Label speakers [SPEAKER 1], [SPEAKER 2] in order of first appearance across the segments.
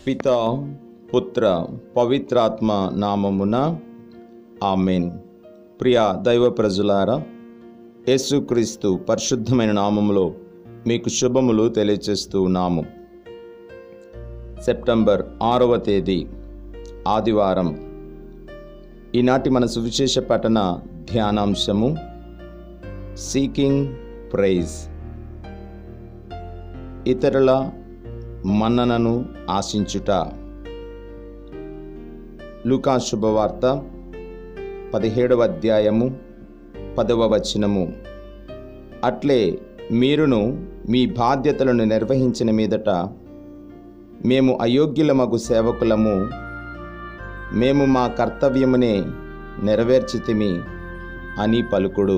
[SPEAKER 1] పిత పుత్ర పవిత్రాత్మ నామమున ఆమెన్ ప్రియ దైవ ప్రజలారా యేసుక్రీస్తు పరిశుద్ధమైన నామములో మీకు శుభములు తెలియచేస్తూ ఉన్నాము సెప్టెంబర్ ఆరవ తేదీ ఆదివారం ఈనాటి మన సువిశేష పఠన ధ్యానాంశము సీకింగ్ ప్రైజ్ ఇతరుల మన్ననను ఆశించుట లూకా శుభవార్త పదిహేడవ అధ్యాయము పదవ వచనము అట్లే మీరును మీ బాధ్యతలను నిర్వహించిన మీదట మేము అయోగ్యులమగు సేవకులము మేము మా కర్తవ్యమునే నెరవేర్చితిమి అని పలుకుడు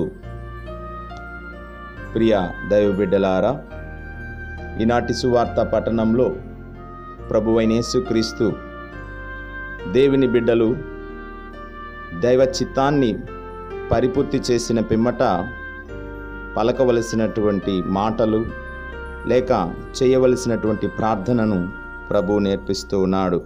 [SPEAKER 1] ప్రియ దైవబిడ్డలారా ఈనాటి సువార్త పట్టణంలో ప్రభువైన యేసుక్రీస్తు దేవుని బిడ్డలు దైవ చిత్తాన్ని పరిపూర్తి చేసిన పిమ్మట పలకవలసినటువంటి మాటలు లేక చేయవలసినటువంటి ప్రార్థనను ప్రభు నేర్పిస్తూ ఉన్నాడు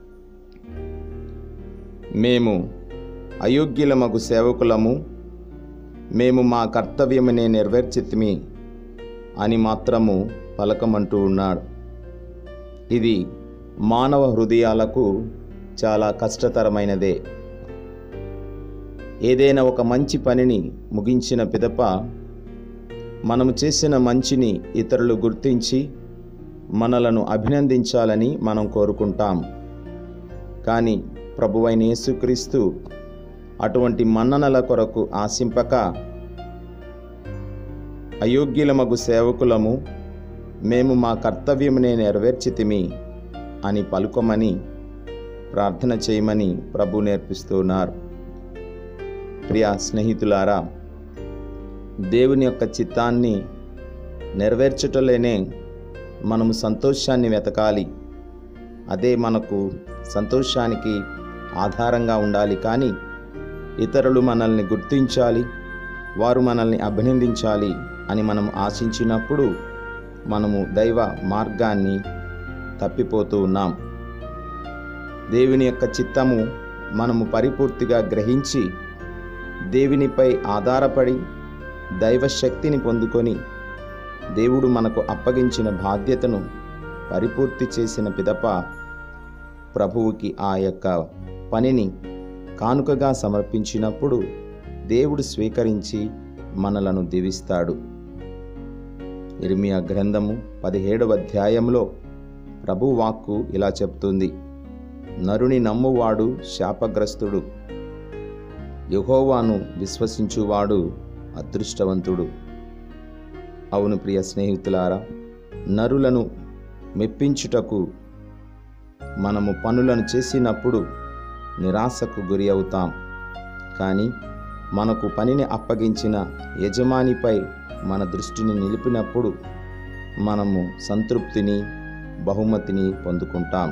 [SPEAKER 1] మేము అయోగ్యులమగు సేవకులము మేము మా కర్తవ్యమనే నెరవేర్చితిమి అని మాత్రము పలకమంటూ ఉన్నాడు ఇది మానవ హృదయాలకు చాలా కష్టతరమైనదే ఏదైనా ఒక మంచి పనిని ముగించిన పిదప మనము చేసిన మంచిని ఇతరులు గుర్తించి మనలను అభినందించాలని మనం కోరుకుంటాం కానీ ప్రభువైన యేసుక్రీస్తు అటువంటి మన్ననల కొరకు ఆశింపక అయోగ్యులమగు సేవకులము మేము మా కర్తవ్యమునే నెరవేర్చితిమి అని పలుకోమని ప్రార్థన చేయమని ప్రభు నేర్పిస్తున్నారు ప్రియ స్నేహితులారా దేవుని యొక్క చిత్తాన్ని నెరవేర్చుటలేనే మనము సంతోషాన్ని వెతకాలి అదే మనకు సంతోషానికి ఆధారంగా ఉండాలి కానీ ఇతరులు మనల్ని గుర్తించాలి వారు మనల్ని అభినందించాలి అని మనం ఆశించినప్పుడు మనము దైవ మార్గాన్ని తప్పిపోతూ ఉన్నాం దేవుని యొక్క చిత్తము మనము పరిపూర్తిగా గ్రహించి దేవునిపై ఆధారపడి దైవ శక్తిని పొందుకొని దేవుడు మనకు అప్పగించిన బాధ్యతను పరిపూర్తి చేసిన పిదప ప్రభువుకి ఆ యొక్క పనిని కానుకగా సమర్పించినప్పుడు దేవుడు స్వీకరించి మనలను దీవిస్తాడు ఇర్మియా గ్రంథము పదిహేడవ అధ్యాయంలో ప్రభు వాక్కు ఇలా చెప్తుంది నరుని నమ్మువాడు శాపగ్రస్తుడు యహోవాను విశ్వసించువాడు అదృష్టవంతుడు అవును ప్రియ స్నేహితులారా నరులను మెప్పించుటకు మనము పనులను చేసినప్పుడు నిరాశకు గురి అవుతాం కానీ మనకు పనిని అప్పగించిన యజమానిపై మన దృష్టిని నిలిపినప్పుడు మనము సంతృప్తిని బహుమతిని పొందుకుంటాం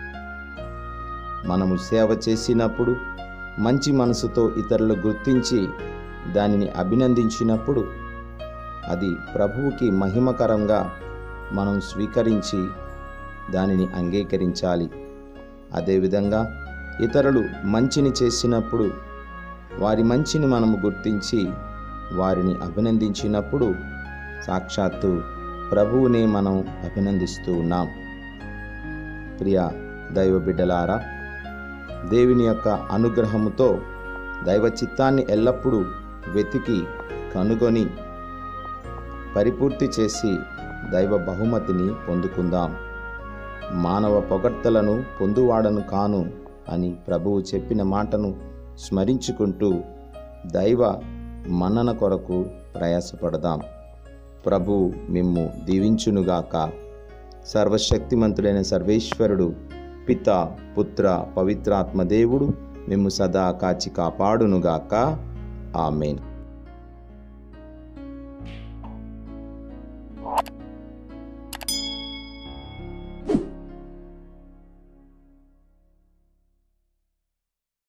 [SPEAKER 1] మనము సేవ చేసినప్పుడు మంచి మనసుతో ఇతరులు గుర్తించి దానిని అభినందించినప్పుడు అది ప్రభువుకి మహిమకరంగా మనం స్వీకరించి దానిని అంగీకరించాలి అదేవిధంగా ఇతరులు మంచిని చేసినప్పుడు వారి మంచిని మనము గుర్తించి వారిని అభినందించినప్పుడు సాక్షాత్తు ప్రభువునే మనం అభినందిస్తూ ఉన్నాం ప్రియ దైవ బిడ్డలారా దేవుని యొక్క అనుగ్రహముతో దైవ చిత్తాన్ని ఎల్లప్పుడూ వెతికి కనుగొని పరిపూర్తి చేసి దైవ బహుమతిని పొందుకుందాం మానవ పొగడ్తలను పొందువాడను కాను అని ప్రభువు చెప్పిన మాటను స్మరించుకుంటూ దైవ మన్నన కొరకు ప్రయాసపడదాం ప్రభు మిమ్ము దీవించునుగాక సర్వశక్తిమంతుడైన సర్వేశ్వరుడు పిత పుత్ర పవిత్రాత్మ దేవుడు మిమ్ము సదా కాచి కాపాడునుగాక ఆమెన్